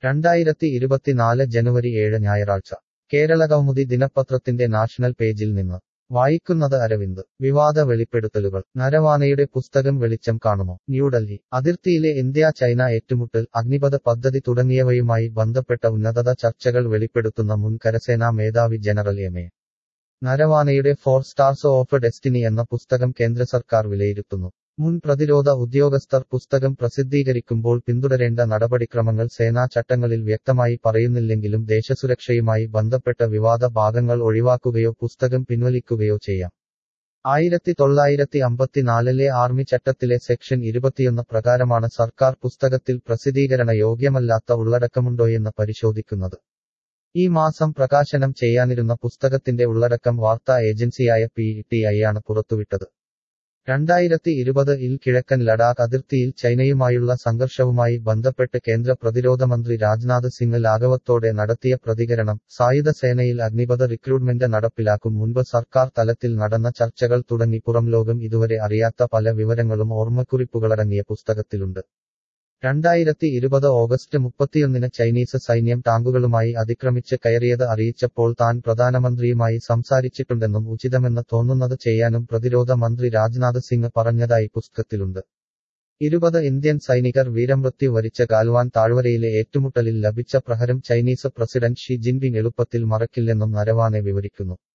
രണ്ടായിരത്തി ഇരുപത്തിനാല് ജനുവരി ഏഴ് ഞായറാഴ്ച കേരളകൗമുദി ദിനപത്രത്തിന്റെ നാഷണൽ പേജിൽ നിന്ന് വായിക്കുന്നത് അരവിന്ദ് വിവാദ വെളിപ്പെടുത്തലുകൾ നരവാനയുടെ പുസ്തകം വെളിച്ചം കാണുമോ ന്യൂഡൽഹി അതിർത്തിയിലെ ഇന്ത്യ ചൈന ഏറ്റുമുട്ടൽ അഗ്നിപഥ പദ്ധതി തുടങ്ങിയവയുമായി ബന്ധപ്പെട്ട ഉന്നതത ചർച്ചകൾ വെളിപ്പെടുത്തുന്ന മുൻ കരസേനാ മേധാവി ജനറൽ എം എ നരവാനയുടെ ഫോർ സ്റ്റാർസ് ഓഫ് ഡെസ്റ്റിനി എന്ന പുസ്തകം കേന്ദ്ര സർക്കാർ വിലയിരുത്തുന്നു മുൻ പ്രതിരോധ ഉദ്യോഗസ്ഥർ പുസ്തകം പ്രസിദ്ധീകരിക്കുമ്പോൾ പിന്തുടരേണ്ട നടപടിക്രമങ്ങൾ സേനാ ചട്ടങ്ങളിൽ വ്യക്തമായി പറയുന്നില്ലെങ്കിലും ദേശസുരക്ഷയുമായി ബന്ധപ്പെട്ട വിവാദ ഭാഗങ്ങൾ ഒഴിവാക്കുകയോ പുസ്തകം പിൻവലിക്കുകയോ ചെയ്യാം ആയിരത്തി തൊള്ളായിരത്തി അമ്പത്തിനാലിലെ ആർമി ചട്ടത്തിലെ സെക്ഷൻ ഇരുപത്തിയൊന്ന് പ്രകാരമാണ് സർക്കാർ പുസ്തകത്തിൽ പ്രസിദ്ധീകരണ യോഗ്യമല്ലാത്ത ഉള്ളടക്കമുണ്ടോയെന്ന് പരിശോധിക്കുന്നത് ഈ മാസം പ്രകാശനം ചെയ്യാനിരുന്ന പുസ്തകത്തിന്റെ ഉള്ളടക്കം വാർത്താ ഏജൻസിയായ പി ടി ഐ ആണ് പുറത്തുവിട്ടത് രണ്ടായിരത്തി ഇരുപത് ഇൽ കിഴക്കൻ ലഡാക്ക് അതിർത്തിയിൽ ചൈനയുമായുള്ള സംഘർഷവുമായി ബന്ധപ്പെട്ട് കേന്ദ്ര പ്രതിരോധ മന്ത്രി രാജ്നാഥ് സിംഗ് ലാഘവത്തോടെ നടത്തിയ പ്രതികരണം സായുധ സേനയിൽ അഗ്നിപഥ റിക്രൂട്ട്മെന്റ് നടപ്പിലാക്കും മുൻപ് സർക്കാർ തലത്തിൽ നടന്ന ചർച്ചകൾ തുടങ്ങി പുറംലോകം ഇതുവരെ അറിയാത്ത പല വിവരങ്ങളും ഓർമ്മക്കുറിപ്പുകളടങ്ങിയ പുസ്തകത്തിലുണ്ട് രണ്ടായിരത്തി ഇരുപത് ഓഗസ്റ്റ് മുപ്പത്തിയൊന്നിന് ചൈനീസ് സൈന്യം ടാങ്കുകളുമായി അതിക്രമിച്ച് കയറിയത് അറിയിച്ചപ്പോൾ താൻ പ്രധാനമന്ത്രിയുമായി സംസാരിച്ചിട്ടുണ്ടെന്നും ഉചിതമെന്ന് തോന്നുന്നത് ചെയ്യാനും പ്രതിരോധ മന്ത്രി രാജ്നാഥ് സിംഗ് പറഞ്ഞതായി പുസ്തകത്തിലുണ്ട് ഇരുപത് ഇന്ത്യൻ സൈനികർ വീരമൃത്യു വരിച്ച ഗാൽവാൻ താഴ്വരയിലെ ഏറ്റുമുട്ടലിൽ ലഭിച്ച പ്രഹരം ചൈനീസ് പ്രസിഡന്റ് ഷി ജിൻപിങ് എളുപ്പത്തിൽ മറക്കില്ലെന്നും നരവാനെ വിവരിക്കുന്നു